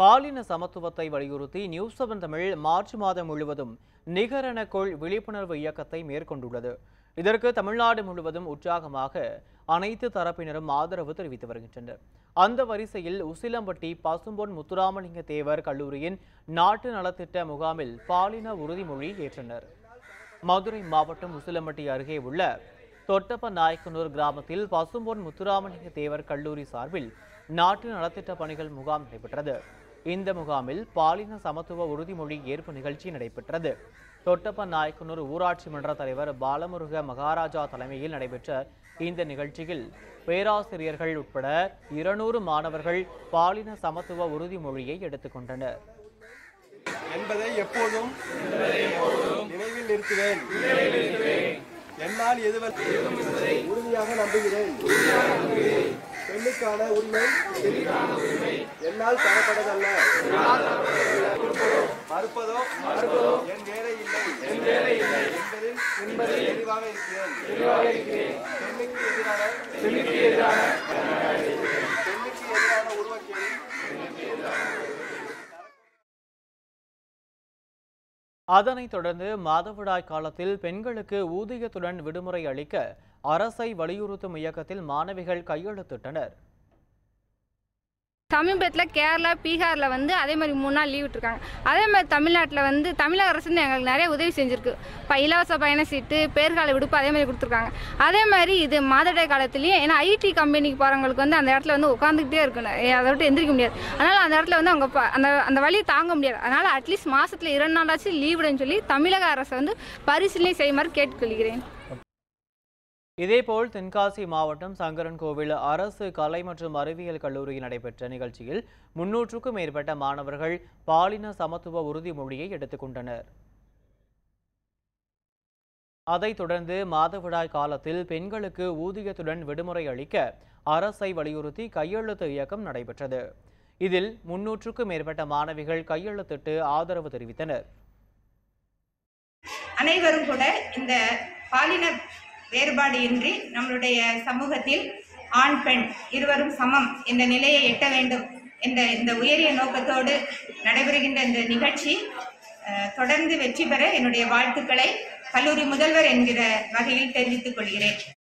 பாலின சமத்துவத்தை வலியுறுத்தி நியூஸ் செவன் தமிழ் மார்ச் மாதம் முழுவதும் நிகரென கொள் விழிப்புணர்வு இயக்கத்தை மேற்கொண்டுள்ளது இதற்கு தமிழ்நாடு முழுவதும் உற்சாகமாக அனைத்து தரப்பினரும் ஆதரவு தெரிவித்து வருகின்றனர் அந்த வரிசையில் உசிலம்பட்டி பசும்பொன் முத்துராமலிங்க தேவர் கல்லூரியின் நாட்டு நலத்திட்ட முகாமில் பாலின உறுதிமொழி ஏற்றனர் மதுரை மாவட்டம் உசிலம்பட்டி அருகே உள்ள தொட்டப்ப நாயக்கனூர் கிராமத்தில் பசும்பொன் முத்துராமலிங்க தேவர் கல்லூரி சார்பில் நாட்டு நலத்திட்ட பணிகள் முகாம் நடைபெற்றது இந்த முகாமில் பாலின சமத்துவ உறுதிமொழி ஏற்பு நிகழ்ச்சி நடைபெற்றது தொட்டப்ப நாயக்கனூர் ஊராட்சி மன்ற தலைவர் பாலமுருக மகாராஜா தலைமையில் நடைபெற்ற இந்த நிகழ்ச்சியில் பேராசிரியர்கள் உட்பட இருநூறு மாணவர்கள் பாலின சமத்துவ உறுதிமொழியை எடுத்துக்கொண்டனர் என்பதை எப்போதும் நினைவில் நிறுத்துவேன் என்னால் எதுவரை உறுதியாக நம்புகிறேன் பெண்ணுக்கான உரிமை என்னால் தரப்படதல்ல மறுப்பதோ என் வேலை இல்லை என் வேலை இல்லை என்பதில் என்பதில் தெளிவாக இருக்கிறேன் தெளிவாக இருக்கிறேன் பெண்ணுக்கு எதிரான பெண்ணுக்கு எதிரான பெண்ணுக்கு எதிரான உருவக்கேடு அதனைத் தொடர்ந்து மாதவிடாய் காலத்தில் பெண்களுக்கு ஊதியத்துடன் விடுமுறை அளிக்க அரசை வலியுறுத்தும் இயக்கத்தில் மாணவிகள் கையெழுத்திட்டனர் சமீபத்தில் கேரளா பீகாரில் வந்து அதே மாதிரி மூணு நாள் லீவ் விட்டுருக்காங்க அதே மாதிரி தமிழ்நாட்டில் வந்து தமிழக அரசு வந்து எங்களுக்கு நிறைய உதவி செஞ்சுருக்கு இப்போ இலவச பயண சீட்டு பேர்கால விடுப்பு அதே மாதிரி கொடுத்துருக்காங்க அதே மாதிரி இது மாதவிடாய் காலத்துலேயும் ஏன்னா ஐடி கம்பெனிக்கு போகிறவங்களுக்கு வந்து அந்த இடத்துல வந்து உட்காந்துக்கிட்டே இருக்கணும் ஏ, அதை விட்டு எந்திரிக்க முடியாது அதனால் அந்த இடத்துல வந்து அவங்க ப- அந்த அந்த வழியை தாங்க முடியாது அதனால் அட்லீஸ்ட் மாதத்தில் இரண்டு நாளாச்சும் லீவ் விடுன்னு சொல்லி தமிழக அரசை வந்து பரிசீலனை செய்யுமாறு கேட்டுக்கொள்கிறேன் இதேபோல் தென்காசி மாவட்டம் சங்கரன் கோவில் அரசு கலை மற்றும் அறிவியல் கல்லூரியில் நடைபெற்ற நிகழ்ச்சியில் முன்னூற்றுக்கும் மேற்பட்ட மாணவர்கள் பாலின சமத்துவ உறுதிமொழியை எடுத்துக்கொண்டனர் அதைத் தொடர்ந்து மாதவிடாய் காலத்தில் பெண்களுக்கு ஊதியத்துடன் விடுமுறை அளிக்க அரசை வலியுறுத்தி கையெழுத்து இயக்கம் நடைபெற்றது இதில் முன்னூற்றுக்கும் மேற்பட்ட மாணவிகள் கையெழுத்திட்டு ஆதரவு தெரிவித்தனர் அனைவரும் கூட இந்த பாலின வேறுபாடு இன்றி நம்மளுடைய சமூகத்தில் ஆண் பெண் இருவரும் சமம் என்ற நிலையை எட்ட வேண்டும் என்ற இந்த உயரிய நோக்கத்தோடு நடைபெறுகின்ற இந்த நிகழ்ச்சி அஹ், தொடர்ந்து வெற்றி பெற என்னுடைய வாழ்த்துக்களை கல்லூரி முதல்வர் என்கிற வகையில் தெரிவித்துக் கொள்கிறேன்